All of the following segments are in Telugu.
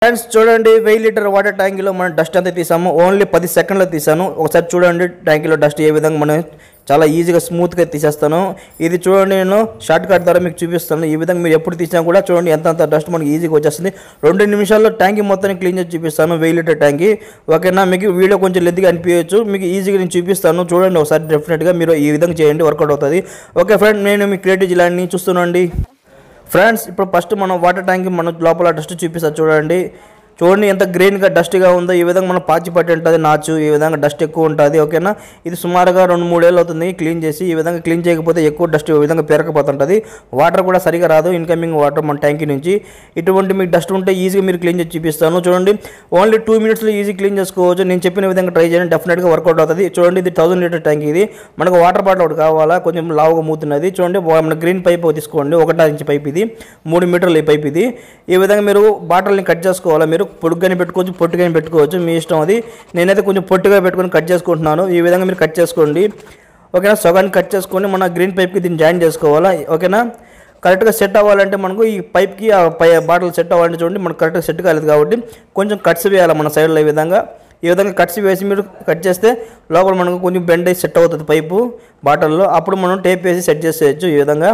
ఫ్రెండ్స్ చూడండి వెయ్యి లీటర్ వాటర్ ట్యాంకీలో మనం డస్ట్ అంతా తీసాము ఓన్లీ పది సెకండ్లో తీసాను ఒకసారి చూడండి ట్యాంకీలో డస్ట్ ఏ విధంగా మనం చాలా ఈజీగా స్మూత్గా తీసేస్తాను ఇది చూడండి నేను షార్ట్ కట్ ద్వారా మీకు చూపిస్తాను ఈ విధంగా మీరు ఎప్పుడు తీసినా కూడా చూడండి ఎంత అంత డస్ట్ మనకి ఈజీగా వచ్చేస్తుంది రెండు నిమిషాల్లో ట్యాంకీ మొత్తాన్ని క్లీన్ చేసి చూపిస్తాను వెయ్యి లీటర్ ట్యాంకీ ఓకేనా మీకు వీడియో కొంచెం లెంత్గా అనిపించవచ్చు మీకు ఈజీగా నేను చూపిస్తాను చూడండి ఒకసారి డెఫినెట్గా మీరు ఈ విధంగా చేయండి వర్కౌట్ అవుతుంది ఓకే ఫ్రెండ్ నేను మీ క్రియేటివ్ జిల్లాని చూస్తున్నాండి ఫ్రెండ్స్ ఇప్పుడు ఫస్ట్ మనం వాటర్ ట్యాంక్ మనం లోపల డస్ట్ చూపిస్తా చూడండి చూడండి ఎంత గ్రీన్గా డస్ట్గా ఉందో ఈ విధంగా మనం పాచి పట్టి ఉంటుంది నాచు ఈ విధంగా డస్ట్ ఎక్కువ ఉంటుంది ఓకేనా ఇది సుమారుగా రెండు మూడేళ్ళు అవుతుంది క్లీన్ చేసి ఈ విధంగా క్లీన్ చేయకపోతే ఎక్కువ డస్ట్ ఈ విధంగా పెరగపోతుంటుంది వాటర్ కూడా సరిగా రాదు ఇన్కమింగ్ వాటర్ మన ట్యాంకీ నుంచి ఇటువంటి మీకు డస్ట్ ఉంటే ఈజీగా మీరు క్లీన్ చేసి చూపిస్తాను చూడండి ఓన్లీ టూ మినిట్స్లో ఈజీ క్లీన్ చేసుకోవచ్చు నేను చెప్పిన విధంగా ట్రై చేయండి డెఫినెట్గా వర్కౌట్ అవుతుంది చూడండి ఇది థౌసండ్ లీటర్ ట్యాంక్ ఇది మనకు వాటర్ బాటిల్ ఒకటి కావాలా కొంచెం లావుగా మూతున్నది చూడండి వా- మన గ్రీన్ పైప్ తీసుకోండి ఒకటా ఇంచ్ పైప్ ఇది మూడు మీటర్ల ఈ పైప్ ఇది ఈ విధంగా మీరు బాటిల్ని కట్ చేసుకోవాలా మీరు పొడుగ్గానే పెట్టుకోవచ్చు పొట్టుగానే పెట్టుకోవచ్చు మీ ఇష్టం అది నేనైతే కొంచెం పొట్టుగా పెట్టుకొని కట్ చేసుకుంటున్నాను ఈ విధంగా మీరు కట్ చేసుకోండి ఓకేనా సగాన్ని కట్ చేసుకొని మన గ్రీన్ పైప్కి దీన్ని జాయిన్ చేసుకోవాలా ఓకేనా కరెక్ట్గా సెట్ అవ్వాలంటే మనకు ఈ పైప్కి ఆ పై బాటిల్ సెట్ అవ్వాలంటే చూడండి మనకు కరెక్ట్గా సెట్ కాలేదు కాబట్టి కొంచెం కట్స్ వేయాలి మన సైడ్లో ఈ విధంగా ఈ విధంగా కట్స్ వేసి మీరు కట్ చేస్తే లోపల మనకు కొంచెం బెండ్ అయి సెట్ అవుతుంది పైపు బాటిల్లో అప్పుడు మనం టేప్ వేసి సెట్ చేసేయచ్చు ఈ విధంగా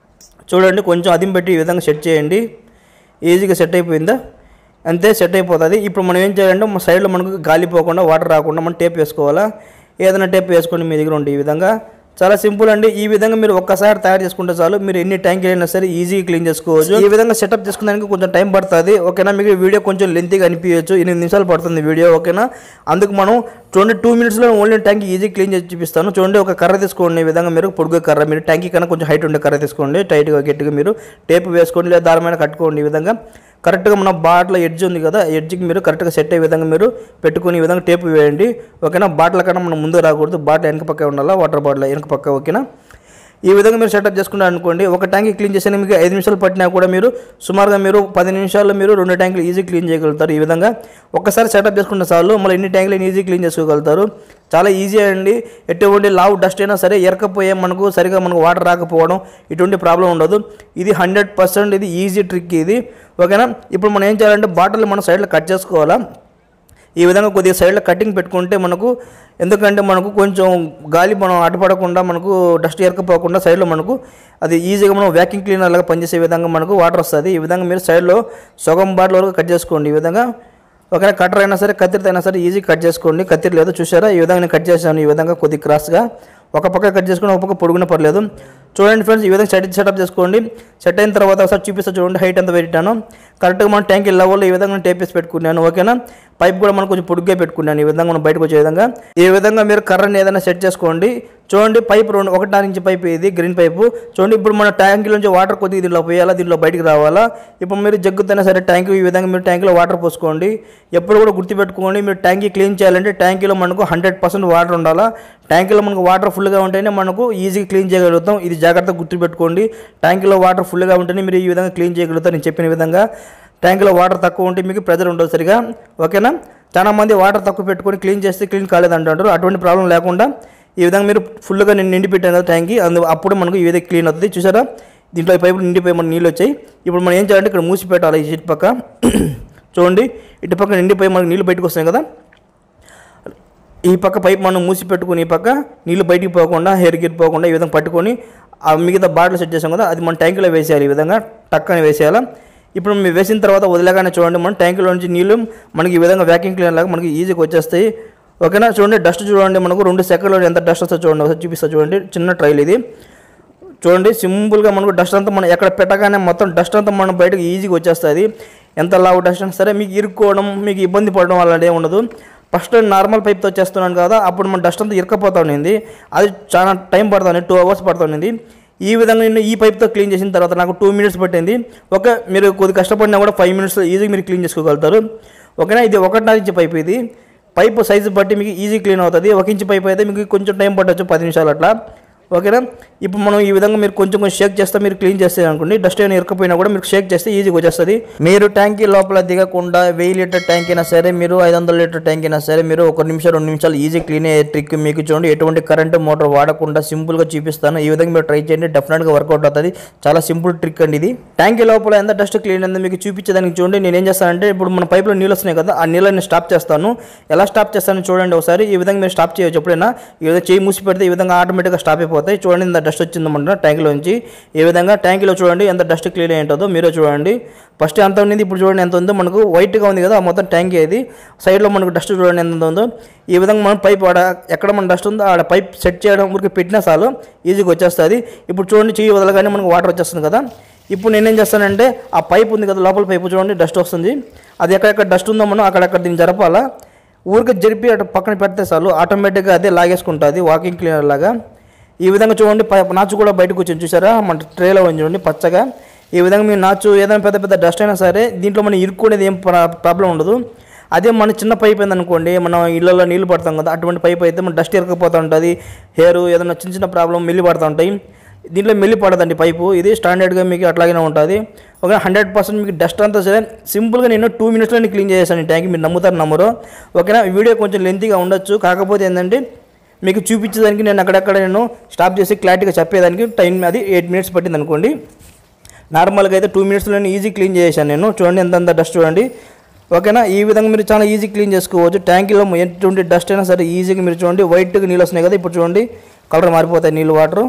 చూడండి కొంచెం అదిం పెట్టి ఈ విధంగా సెట్ చేయండి ఈజీగా సెట్ అయిపోయిందా అంతే సెట్ అయిపోతుంది ఇప్పుడు మనం ఏం చేయాలంటే మన సైడ్లో మనకు గాలి పోకుండా వాటర్ రాకుండా మనం టేప్ వేసుకోవాలా ఏదైనా టేప్ వేసుకోండి మీ దగ్గర ఉండి ఈ విధంగా చాలా సింపుల్ అండి ఈ విధంగా మీరు ఒక్కసారి తయారు చేసుకుంటే చాలు మీరు ఎన్ని ట్యాంకులు అయినా సరే ఈజీగా క్లీన్ చేసుకోవచ్చు ఈ విధంగా సెటప్ చేసుకున్నానికి కొంచెం టైం పడుతుంది ఓకేనా మీకు వీడియో కొంచెం లెంతీగా అనిపించచ్చు ఎనిమిది నిమిషాలు పడుతుంది వీడియో ఓకేనా అందుకు మనం చూడండి టూ మినిట్స్లో ఓన్లీ ట్యాంక్ ఈజీ క్లీన్ చేసి చూపిస్తాను చూడండి ఒక కర్ర తీసుకోండి ఈ విధంగా మీరు పొడుగు కర్ర మీరు ట్యాంకీ కన్నా కొంచెం హైట్ ఉండే కర్ర తీసుకోండి టైట్గా గట్టిగా మీరు టేప్ వేసుకోండి లేదా దారమైన కట్టుకోండి ఈ విధంగా కరెక్ట్గా మన బాటిల్ ఎడ్జ్ ఉంది కదా ఎడ్జ్కి మీరు కరెక్ట్గా సెట్ అయ్యే విధంగా మీరు పెట్టుకుని ఈ విధంగా టేప్ వేయండి ఓకేనా బాటిల్ కన్నా మనం ముందు రాకూడదు బాటిల్ వెనక పక్క ఉండాలా వాటర్ బాటిల్ వెనక పక్క ఓకేనా ఈ విధంగా మీరు సెటప్ చేసుకున్నారు అనుకోండి ఒక ట్యాంక్ క్లీన్ చేసిన మీకు ఐదు నిమిషాలు పట్టినా కూడా మీరు సుమారుగా మీరు పది నిమిషాల్లో మీరు రెండు ట్యాంకులు ఈజీ క్లీన్ చేయగలుగుతారు ఈ విధంగా ఒక్కసారి సెటప్ చేసుకున్న చాలు మళ్ళీ ఎన్ని ట్యాంకులు ఈజీ క్లీన్ చేసుకోగలుగుతారు చాలా ఈజీ అండి ఎటువంటి లావు డస్ట్ అయినా సరే ఎరకపోయే మనకు సరిగా మనకు వాటర్ రాకపోవడం ఇటువంటి ప్రాబ్లం ఉండదు ఇది హండ్రెడ్ పర్సెంట్ ఇది ఈజీ ట్రిక్ ఇది ఓకేనా ఇప్పుడు మనం ఏం చేయాలంటే బాటిల్ మన సైడ్లో కట్ చేసుకోవాలా ఈ విధంగా కొద్దిగా సైడ్లో కటింగ్ పెట్టుకుంటే మనకు ఎందుకంటే మనకు కొంచెం గాలి మనం అడ్డుపడకుండా మనకు డస్ట్ ఎరకపోకుండా సైడ్లో మనకు అది ఈజీగా మనం వ్యాక్యూమ్ క్లీనర్ లాగా పనిచేసే విధంగా మనకు వాటర్ వస్తుంది ఈ విధంగా మీరు సైడ్లో సగం బాటిల్ వరకు కట్ చేసుకోండి ఈ విధంగా ఒకవేళ కట్టర్ అయినా సరే కత్తిరితో అయినా సరే ఈజీ కట్ చేసుకోండి కత్తిరి లేదు చూసారా ఈ విధంగా నేను కట్ చేశాను ఈ విధంగా కొద్ది క్రాస్గా ఒక పక్క కట్ చేసుకుని ఒక పక్క పొడుగున పర్లేదు చూడండి ఫ్రెండ్స్ ఈ విధంగా సెట్ సెటప్ చేసుకోండి సెట్ అయిన తర్వాత ఒకసారి చూపిస్తా చూడండి హైట్ ఎంత పెట్టాను కరెక్ట్గా మనం ట్యాంక్ లెవెల్లో ఈ విధంగా టేప్ వేసి పెట్టుకున్నాను ఓకేనా పైప్ కూడా మనం కొంచెం పొడుగ్గా పెట్టుకున్నాను ఈ విధంగా మనం బయటకు వచ్చే విధంగా ఈ విధంగా మీరు కర్రని ఏదైనా సెట్ చేసుకోండి చూడండి పైప్ రెండు ఒకటి నుంచి పైప్ ఇది గ్రీన్ పైపు చూడండి ఇప్పుడు మన ట్యాంక్ నుంచి వాటర్ కొద్దిగా దీనిలో పోయాలా దీనిలో బయటికి రావాలా ఇప్పుడు మీరు జగ్గుతైనా సరే ట్యాంక్ ఈ విధంగా మీరు ట్యాంక్లో వాటర్ పోసుకోండి ఎప్పుడు కూడా గుర్తుపెట్టుకోండి మీరు ట్యాంకీ క్లీన్ చేయాలంటే ట్యాంకీలో మనకు హండ్రెడ్ పర్సెంట్ వాటర్ ఉండాలా ట్యాంకీలో మనకు వాటర్ ఫుల్గా ఉంటేనే మనకు ఈజీగా క్లీన్ చేయగలుగుతాం ఇది జాగ్రత్తగా గుర్తుపెట్టుకోండి ట్యాంకీలో వాటర్ ఫుల్గా ఉంటేనే మీరు ఈ విధంగా క్లీన్ చేయగలుగుతారు నేను చెప్పిన విధంగా ట్యాంకులో వాటర్ తక్కువ ఉంటే మీకు ప్రెజర్ ఉండదు సరిగా ఓకేనా చాలా మంది వాటర్ తక్కువ పెట్టుకొని క్లీన్ చేస్తే క్లీన్ కాలేదంటారు అటువంటి ప్రాబ్లం లేకుండా ఈ విధంగా మీరు ఫుల్గా నేను నిండి పెట్టాను కదా ట్యాంక్కి అందు అప్పుడు మనకు ఈ విధంగా క్లీన్ అవుతుంది చూసారా దీంట్లో ఈ పైపులు నిండిపోయి మన నీళ్ళు వచ్చాయి ఇప్పుడు మనం ఏం చేయాలంటే ఇక్కడ మూసి పెట్టాలి ఈ ఇటు పక్క చూడండి ఇటు పక్క నిండిపోయి మనకు నీళ్ళు బయటకు వస్తాయి కదా ఈ పక్క పైప్ మనం మూసి పెట్టుకుని ఈ పక్క నీళ్ళు బయటికి పోకుండా హెయిర్ గిట్ పోకుండా ఈ విధంగా పట్టుకొని ఆ మిగతా బాటిల్ సెట్ చేసాం కదా అది మన ట్యాంకులో వేసేయాలి ఈ విధంగా టక్కని వేసేయాలి ఇప్పుడు మేము వేసిన తర్వాత వదిలేగానే చూడండి మనం ట్యాంకులో నుంచి నీళ్ళు మనకి ఈ విధంగా వ్యాక్యూమ్ క్లీనర్ లాగా మనకి ఈజీగా వచ్చేస్తాయి ఓకేనా చూడండి డస్ట్ చూడండి మనకు రెండు సెకండ్లో ఎంత డస్ట్ వస్తుందో చూడండి ఒకసారి చూపిస్తా చూడండి చిన్న ట్రైల్ ఇది చూడండి సింపుల్గా మనకు డస్ట్ అంతా మనం ఎక్కడ పెట్టగానే మొత్తం డస్ట్ అంతా మనం బయటకు ఈజీగా వచ్చేస్తుంది ఎంత లావు డస్ట్ అయినా సరే మీకు ఇరుక్కోవడం మీకు ఇబ్బంది పడడం అలాంటి ఏం ఉండదు ఫస్ట్ నార్మల్ పైప్తో చేస్తున్నాను కదా అప్పుడు మన డస్ట్ అంతా ఇరకపోతా ఉండింది అది చాలా టైం పడుతుంది టూ అవర్స్ పడుతూ ఉండింది ఈ విధంగా నేను ఈ పైప్తో క్లీన్ చేసిన తర్వాత నాకు టూ మినిట్స్ పట్టింది ఒక మీరు కొద్ది కష్టపడినా కూడా ఫైవ్ మినిట్స్లో ఈజీగా మీరు క్లీన్ చేసుకోగలుగుతారు ఓకేనా ఇది ఒకటిన్నర ఇంచు పైప్ ఇది పైప్ సైజు బట్టి మీకు ఈజీ క్లీన్ అవుతుంది ఒక ఇంచు పైప్ అయితే మీకు కొంచెం టైం పట్టవచ్చు పది నిమిషాలు అట్లా ఓకేనా ఇప్పుడు మనం ఈ విధంగా మీరు కొంచెం కొంచెం షేక్ చేస్తే మీరు క్లీన్ చేస్తే అనుకోండి డస్ట్ అయినా ఇరకపోయినా కూడా మీరు షేక్ చేస్తే ఈజీగా వచ్చేస్తుంది మీరు ట్యాంకీ లోపల దిగకుండా వెయ్యి లీటర్ ట్యాంక్ అయినా సరే మీరు ఐదు వందల లీటర్ ట్యాంక్ అయినా సరే మీరు ఒక నిమిషం రెండు నిమిషాలు ఈజీ క్లీన్ అయ్యే ట్రిక్ మీకు చూడండి ఎటువంటి కరెంట్ మోటార్ వాడకుండా సింపుల్గా చూపిస్తాను ఈ విధంగా మీరు ట్రై చేయండి డెఫినెట్గా వర్కౌట్ అవుతుంది చాలా సింపుల్ ట్రిక్ అండి ఇది ట్యాంకీ లోపల ఎంత డస్ట్ క్లీన్ అయిందో మీకు చూపించేదానికి చూడండి నేను ఏం చేస్తానంటే ఇప్పుడు మన పైపులో నీళ్ళు వస్తున్నాయి కదా ఆ నీళ్ళని స్టాప్ చేస్తాను ఎలా స్టాప్ చేస్తాను చూడండి ఒకసారి ఈ విధంగా మీరు స్టాప్ చేయొచ్చు ఎప్పుడైనా ఈ విధంగా చేయి మూసి పెడితే ఈ విధంగా ఆటోమేటిక్గా స్టాప్ అయిపోతాయి చూడండి ఎంత డస్ట్ వచ్చిందన్నమాట ట్యాంక్లోంచి ఈ విధంగా ట్యాంకీలో చూడండి ఎంత డస్ట్ క్లీన్ అయి ఉంటుందో మీరే చూడండి ఫస్ట్ ఎంత ఉంది ఇప్పుడు చూడండి ఎంత ఉందో మనకు వైట్గా ఉంది కదా ఆ మొత్తం ట్యాంక్ అది సైడ్లో మనకు డస్ట్ చూడండి ఎంత ఉందో ఈ విధంగా మనం పైప్ ఆడ ఎక్కడ మన డస్ట్ ఉందో ఆడ పైప్ సెట్ చేయడం ఊరికి పెట్టినా చాలు ఈజీగా వచ్చేస్తుంది ఇప్పుడు చూడండి చెయ్యి వదలగానే మనకు వాటర్ వచ్చేస్తుంది కదా ఇప్పుడు నేనేం చేస్తానంటే ఆ పైప్ ఉంది కదా లోపల పైపు చూడండి డస్ట్ వస్తుంది అది ఎక్కడెక్కడ డస్ట్ ఉందో మనం అక్కడక్కడ దీన్ని జరపాలా ఊరికి జరిపి అటు పక్కన పెడితే చాలు ఆటోమేటిక్గా అదే లాగేసుకుంటుంది వాకింగ్ క్లీనర్ లాగా ఈ విధంగా చూడండి పై- నాచు కూడా బయటకు వచ్చింది చూసారా మన ట్రేలో ఉంది చూడండి పచ్చగా ఈ విధంగా మీ నాచు ఏదైనా పెద్ద పెద్ద డస్ట్ అయినా సరే దీంట్లో మనం ఇరుక్కునేది ఏం ప్రాబ్లం ఉండదు అదే మన చిన్న పైప్ ఏందనుకోండి మనం ఇళ్ళలో నీళ్లు పడతాం కదా అటువంటి పైప్ అయితే మన డస్ట్ ఇరకపోతూ ఉంటుంది హెయిర్ ఏదైనా చిన్న చిన్న ప్రాబ్లం మెల్లి పడుతూ ఉంటాయి దీంట్లో మెల్లి పడదండి పైపు ఇది స్టాండర్డ్గా మీకు అట్లాగే ఉంటుంది ఒక హండ్రెడ్ పర్సెంట్ మీకు డస్ట్ అంతా సరే సింపుల్గా నేను టూ మినిట్స్లో క్లీన్ చేసేసాను ఈ ట్యాంక్ మీరు నమ్ముతారు నమ్మరు ఓకేనా ఈ వీడియో కొంచెం లెంతీగా ఉండొచ్చు కాకపోతే ఏంటంటే మీకు చూపించేదానికి నేను అక్కడక్కడ నేను స్టాప్ చేసి క్లారిటీగా చెప్పేదానికి టైం అది ఎయిట్ మినిట్స్ పట్టింది అనుకోండి నార్మల్గా అయితే టూ మినిట్స్లో ఈజీ క్లీన్ చేశాను నేను చూడండి ఎంతంత డస్ట్ చూడండి ఓకేనా ఈ విధంగా మీరు చాలా ఈజీ క్లీన్ చేసుకోవచ్చు ట్యాంకీలో ఎటువంటి డస్ట్ అయినా సరే ఈజీగా మీరు చూడండి వైట్గా నీళ్ళు వస్తున్నాయి కదా ఇప్పుడు చూడండి కలర్ మారిపోతాయి నీళ్ళు వాటర్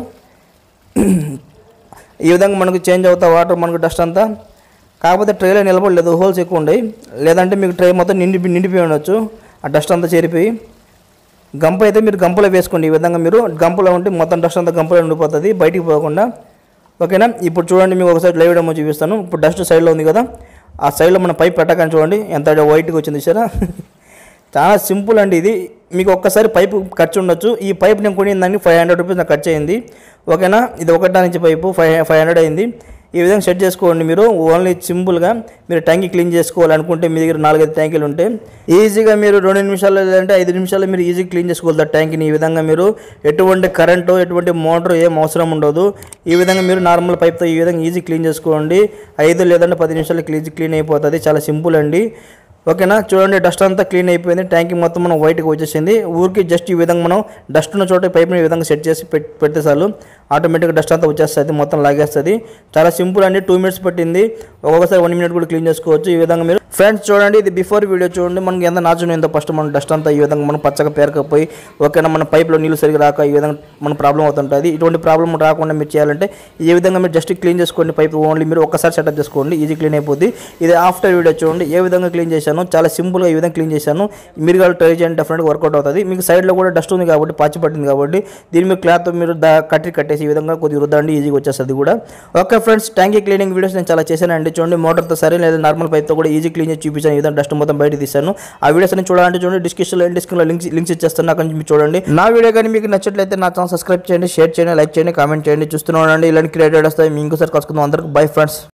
ఈ విధంగా మనకు చేంజ్ అవుతా వాటర్ మనకు డస్ట్ అంతా కాకపోతే ట్రేలో నిలబడలేదు హోల్స్ ఎక్కువ ఉన్నాయి లేదంటే మీకు ట్రే మొత్తం నిండి నిండిపోయి ఉండొచ్చు ఆ డస్ట్ అంతా చేరిపోయి గంప అయితే మీరు గంపలో వేసుకోండి ఈ విధంగా మీరు గంపలో ఉంటే మొత్తం డస్ట్ అంతా గంపలో ఉండిపోతుంది బయటికి పోకుండా ఓకేనా ఇప్పుడు చూడండి మీకు ఒకసారి లైవ్ డెమో చూపిస్తాను ఇప్పుడు డస్ట్ సైడ్లో ఉంది కదా ఆ సైడ్లో మన పైప్ పెట్టగానే చూడండి ఎంత వైట్గా వచ్చింది సరే చాలా సింపుల్ అండి ఇది మీకు ఒక్కసారి పైపు ఖర్చు ఉండొచ్చు ఈ పైప్ నేను కొనిన దానికి ఫైవ్ హండ్రెడ్ రూపీస్ నాకు ఖర్చు అయింది ఓకేనా ఇది ఒకటా నుంచి పైపు ఫైవ్ ఫైవ్ హండ్రెడ్ అయింది ఈ విధంగా సెట్ చేసుకోండి మీరు ఓన్లీ సింపుల్గా మీరు ట్యాంకీ క్లీన్ చేసుకోవాలనుకుంటే మీ దగ్గర నాలుగైదు ట్యాంకీలు ఉంటాయి ఈజీగా మీరు రెండు నిమిషాలు లేదంటే ఐదు నిమిషాలు మీరు ఈజీగా క్లీన్ చేసుకోగలుగుతారు ట్యాంకీని ఈ విధంగా మీరు ఎటువంటి కరెంటు ఎటువంటి మోటార్ ఏం అవసరం ఉండదు ఈ విధంగా మీరు నార్మల్ పైప్తో ఈ విధంగా ఈజీ క్లీన్ చేసుకోండి ఐదు లేదంటే పది నిమిషాలు క్లీన్ క్లీన్ అయిపోతుంది చాలా సింపుల్ అండి ఓకేనా చూడండి డస్ట్ అంతా క్లీన్ అయిపోయింది ట్యాంక్ మొత్తం మనం వైట్గా వచ్చేసింది ఊరికి జస్ట్ ఈ విధంగా మనం డస్ట్ ఉన్న చోట పైప్ని ఈ విధంగా సెట్ చేసి పెట్- పెడితే చాలు ఆటోమేటిక్గా డస్ట్ అంతా వచ్చేస్తుంది మొత్తం లాగేస్తుంది చాలా సింపుల్ అండి టూ మినిట్స్ పట్టింది ఒక్కొక్కసారి వన్ మినిట్ కూడా క్లీన్ చేసుకోవచ్చు ఈ విధంగా మీరు ఫ్రెండ్స్ చూడండి ఇది బిఫోర్ వీడియో చూడండి మనకి ఎంత నాచుని ఉందో ఫస్ట్ మనం డస్ట్ అంతా ఈ విధంగా మనం పచ్చగా పేరకపోయి ఓకేనా మన పైప్లో నీళ్ళు సరిగ్గా రాక ఈ విధంగా మన ప్రాబ్లం అవుతుంటుంది ఇటువంటి ప్రాబ్లం రాకుండా మీరు చేయాలంటే ఈ విధంగా మీరు జస్ట్ క్లీన్ చేసుకోండి పైప్ ఓన్లీ మీరు ఒక్కసారి సెటప్ చేసుకోండి ఈజీ క్లీన్ అయిపోద్ది ఇది ఆఫ్టర్ వీడియో చూడండి ఏ విధంగా క్లీన్ చేశాను చాలా సింపుల్గా ఈ విధంగా క్లీన్ చేశాను మీరు కూడా ట్రై చేయండి డెఫినెట్గా వర్కౌట్ అవుతుంది మీకు సైడ్లో కూడా డస్ట్ ఉంది కాబట్టి పాచి పట్టింది కాబట్టి దీని మీద క్లాత్ మీరు దా కట్టి కట్టేసి ఈ విధంగా కొద్దిగా రుద్దండి ఈజీగా వచ్చేస్తుంది కూడా ఓకే ఫ్రెండ్స్ ట్యాంకీ క్లీనింగ్ వీడియోస్ నేను చాలా చేశానండి చూడండి మోటార్తో సరే లేదా నార్మల్ పైప్తో కూడా ఈజీ క్లీన్ చేసి చూపించాను ఈ విధంగా డస్ట్ మొత్తం బయట తీశాను ఆ వీడియోస్ అన్ని చూడాలంటే చూడండి డిస్క్రిప్షన్లో డిస్క్రిప్షన్లో లింక్స్ లింక్స్ ఇచ్చేస్తాను అక్కడ నుంచి మీరు చూడండి నా వీడియో కానీ మీకు నచ్చట్లయితే నా ఛానల్ సబ్స్క్రైబ్ చేయండి షేర్ చేయండి లైక్ చేయండి కామెంట్ చేయండి చూస్తూనే ఉండండి ఇలాంటి క్రియేటెడ్ వస్తాయి మీ ఇంకోసారి కలుసుకుందాం అందరికి బై ఫ్రెండ్స్